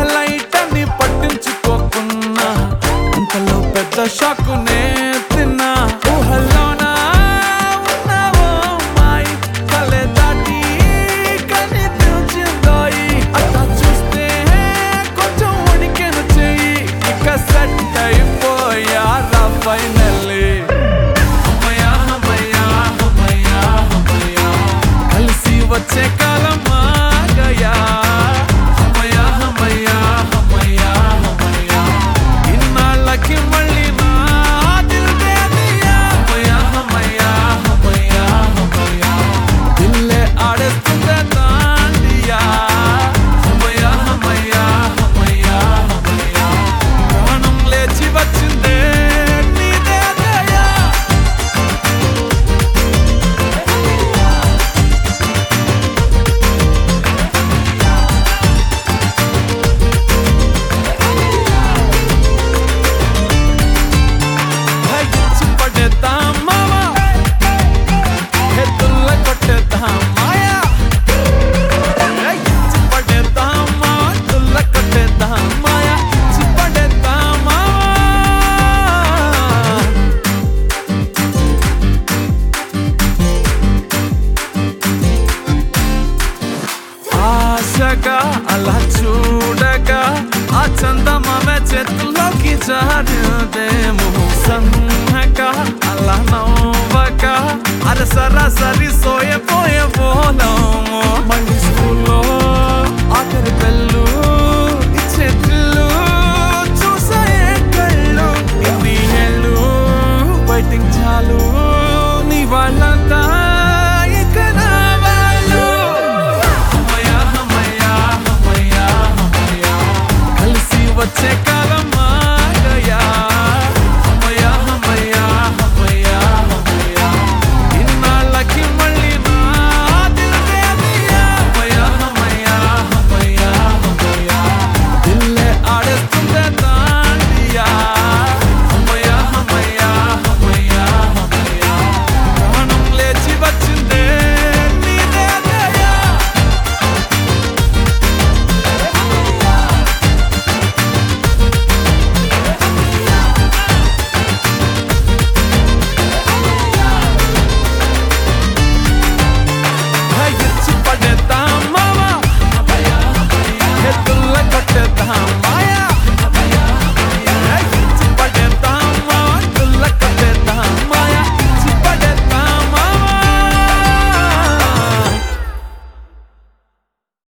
light అని పట్టించుకోకున్నా అంతలో పెద్ద షాకునే తిన్నా ఊహల్లోనా ఉన్నావో మాయి కలే దాటి కనిపించిందోయి అట్లా చూస్తే కొంచెం ఉడికెను చెయ్యి ఇక సెట్ అయిపోయారా ఫైనల్లీ అమ్మయ్యా అమ్మయ్యా అమ్మయ్యా అమ్మయ్యా కలిసి వచ్చే కాలం ఆగయా అమ్మయ్యా అమ్మయ్యా అమ్మయ్యా అమ్మయ్యా ఇన్నాళ్ళకి మళ్ళీ నా దిల్ దే దియా అమ్మయ్యా అమ్మయ్యా అమ్మయ్యా అమ్మయ్యా దిల్లే ఆడేస్తుందే దాండియా అమ్మయ్యా అమ్మయ్యా అమ్మయ్యా అమ్మయ్యా ప్రాణం లేచి వచ్చిందే నీదే దయా హెచ్చు పడేద్దాం మావా హెద్దుల్ల కొట్టేద్దాం మాయా హెచ్చు పడేద్దాం మావా దుల్ల కొట్టేద్దాం మాయా హెచ్చు పడేద్దాం మావా ఆశగా అలా చూడగా ఆ చందమామ చేతుల్లోకి జారుదేమో సన్నగా అలా నవ్వక అరే సరాసరి సోయపోయే పోలము మళ్ళీ స్కూల్లో ఆఖరి పెళ్ళు ఇచ్చే పిల్లు చూసాయే కళ్ళు ఇన్ని ఏళ్ళు వెయిటింగ్ చాలు నీ వాళ్ళంతా ఇక నా వాళ్ళు అమ్మయ్యా అమ్మయ్యా అమ్మయ్యా అమ్మయ్యా కలిసి వచ్చే కా